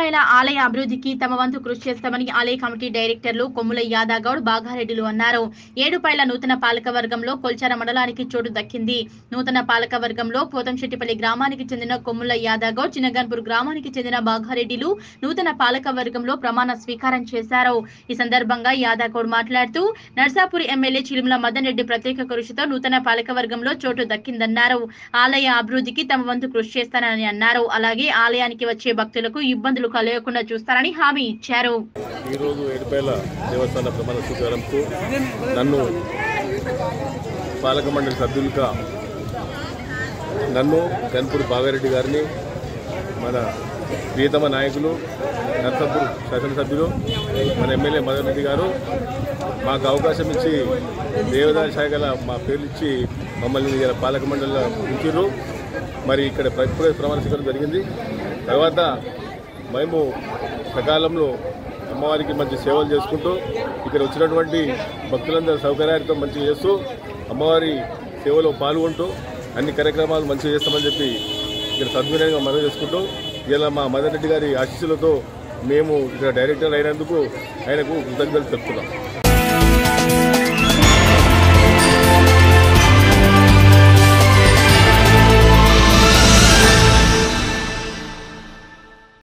ఏడుపాయల ఆలయ అభివృద్ధికి తమ వంతు కృషి చేస్తామని ఆలయ కమిటీ డైరెక్టర్లు కొమ్ముల యాదాగౌడ్ బాగారెడ్డిలు అన్నారు ఏడుపాయల నూతన పాలక వర్గంలో కొల్చార మండలానికి చోటు దక్కింది నూతన పాలక వర్గంలో పోతంశెట్టిపల్లి గ్రామానికి చెందిన కొమ్ముల యాదాగౌడ్ చిన్నగన్పూర్ గ్రామానికి చెందిన బాగారెడ్డిలు నూతన పాలక వర్గంలో ప్రమాణ స్వీకారం చేశారు ఈ సందర్భంగా యాదాగౌడ్ మాట్లాడుతూ నర్సాపూర్ ఎమ్మెల్యే చిలుముల మదన్ రెడ్డి ప్రత్యేక కృషితో నూతన పాలక వర్గంలో చోటు దక్కిందన్నారు ఆలయ అభివృద్ధికి తమ వంతు కృషి చేస్తానని అన్నారు అలాగే ఆలయానికి వచ్చే భక్తులకు ఇబ్బందులు కలగకుండా చూస్తారని హామీ ఇచ్చారు ఈరోజు ఏడుపేల దేవస్థాన ప్రమాణ స్వీకారంకు నన్ను పాలక మండలి సభ్యులుగా నన్ను కన్పూర్ బాగారెడ్డి గారిని మన ప్రియతమ నాయకులు నర్సపూర్ శాసనసభ్యులు మన ఎమ్మెల్యే మదన్ రెడ్డి గారు మాకు అవకాశం ఇచ్చి దేవదాయ శాఖల మా పేర్లు ఇచ్చి మమ్మల్ని ఇలా పాలక మండలిలో ఉంచారు మరి ఇక్కడ ఇప్పుడే ప్రమాణ స్వీకారం జరిగింది తర్వాత మేము సకాలంలో అమ్మవారికి మంచి సేవలు చేసుకుంటూ ఇక్కడ వచ్చినటువంటి భక్తులందరూ సౌకర్యార్థం మంచిగా చేస్తూ అమ్మవారి సేవలో పాల్గొంటూ అన్ని కార్యక్రమాలు మంచిగా చేస్తామని చెప్పి ఇక్కడ సద్వినయంగా మనవి చేసుకుంటూ ఇలా మా మదన్ రెడ్డి గారి ఆశీస్సులతో మేము ఇక్కడ డైరెక్టర్ అయినందుకు ఆయనకు కృతజ్ఞతలు చెప్తున్నాం